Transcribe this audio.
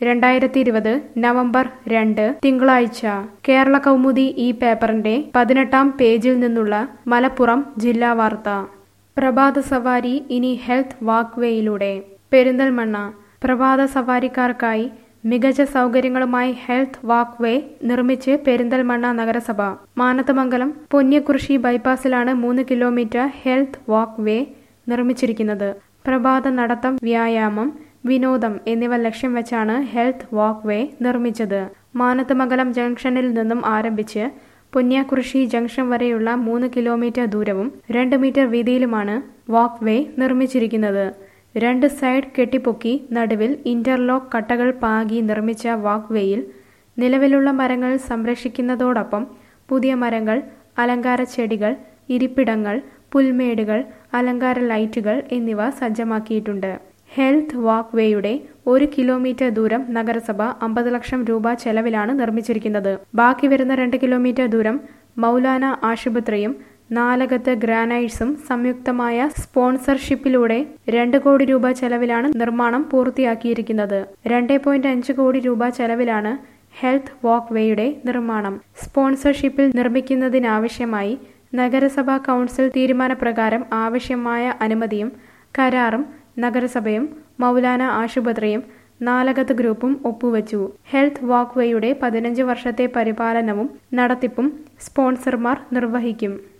രണ്ടായിരത്തി ഇരുപത് നവംബർ രണ്ട് തിങ്കളാഴ്ച കേരള കൗമുദി ഈ പേപ്പറിന്റെ പതിനെട്ടാം പേജിൽ നിന്നുള്ള മലപ്പുറം ജില്ലാ വാർത്ത പ്രഭാത സവാരി ഇനി ഹെൽത്ത് വാക്ക്വേയിലൂടെ പെരിന്തൽമണ്ണ പ്രഭാത സവാരിക്കാർക്കായി മികച്ച സൗകര്യങ്ങളുമായി ഹെൽത്ത് വാക്ക്വേ നിർമ്മിച്ച് പെരിന്തൽമണ്ണ നഗരസഭ മാനത്തമംഗലം പൊന്നിയക്കുറിശി ബൈപ്പാസിലാണ് മൂന്ന് കിലോമീറ്റർ ഹെൽത്ത് വാക്ക്വേ നിർമ്മിച്ചിരിക്കുന്നത് പ്രഭാത നടത്തം വ്യായാമം വിനോദം എന്നിവ ലക്ഷ്യം വെച്ചാണ് ഹെൽത്ത് വാക്ക്വേ നിർമ്മിച്ചത് മാനത്തമംഗലം ജംഗ്ഷനിൽ നിന്നും ആരംഭിച്ച് പുന്യാകുറിശി ജംഗ്ഷൻ വരെയുള്ള മൂന്ന് കിലോമീറ്റർ ദൂരവും രണ്ട് മീറ്റർ വീതിയിലുമാണ് വാക്ക്വേ നിർമ്മിച്ചിരിക്കുന്നത് രണ്ട് സൈഡ് കെട്ടിപ്പൊക്കി നടുവിൽ ഇന്റർലോക്ക് കട്ടകൾ പാകി നിർമ്മിച്ച വാക്ക്വേയിൽ നിലവിലുള്ള മരങ്ങൾ സംരക്ഷിക്കുന്നതോടൊപ്പം പുതിയ മരങ്ങൾ അലങ്കാര ചെടികൾ ഇരിപ്പിടങ്ങൾ പുൽമേടുകൾ അലങ്കാര ലൈറ്റുകൾ എന്നിവ സജ്ജമാക്കിയിട്ടുണ്ട് ഹെൽത്ത് വാക്ക്വേയുടെ ഒരു കിലോമീറ്റർ ദൂരം നഗരസഭ അമ്പത് ലക്ഷം രൂപ ചെലവിലാണ് നിർമ്മിച്ചിരിക്കുന്നത് ബാക്കി വരുന്ന രണ്ട് കിലോമീറ്റർ ദൂരം മൗലാന ആശുപത്രിയും നാലകത്ത് ഗ്രാനൈറ്റ്സും സംയുക്തമായ സ്പോൺസർഷിപ്പിലൂടെ രണ്ട് കോടി രൂപ ചെലവിലാണ് നിർമ്മാണം പൂർത്തിയാക്കിയിരിക്കുന്നത് രണ്ട് പോയിന്റ് അഞ്ച് കോടി രൂപ ചെലവിലാണ് ഹെൽത്ത് വാക്ക്വേയുടെ നിർമ്മാണം സ്പോൺസർഷിപ്പിൽ നിർമ്മിക്കുന്നതിനാവശ്യമായി നഗരസഭാ കൗൺസിൽ തീരുമാനപ്രകാരം ആവശ്യമായ അനുമതിയും കരാറും നഗരസഭയും മൗലാന ആശുപത്രിയും നാലകത്ത് ഗ്രൂപ്പും ഒപ്പുവച്ചു ഹെൽത്ത് വാക്ക്വേയുടെ പതിനഞ്ച് വർഷത്തെ പരിപാലനവും നടത്തിപ്പും സ്പോൺസർമാർ നിർവഹിക്കും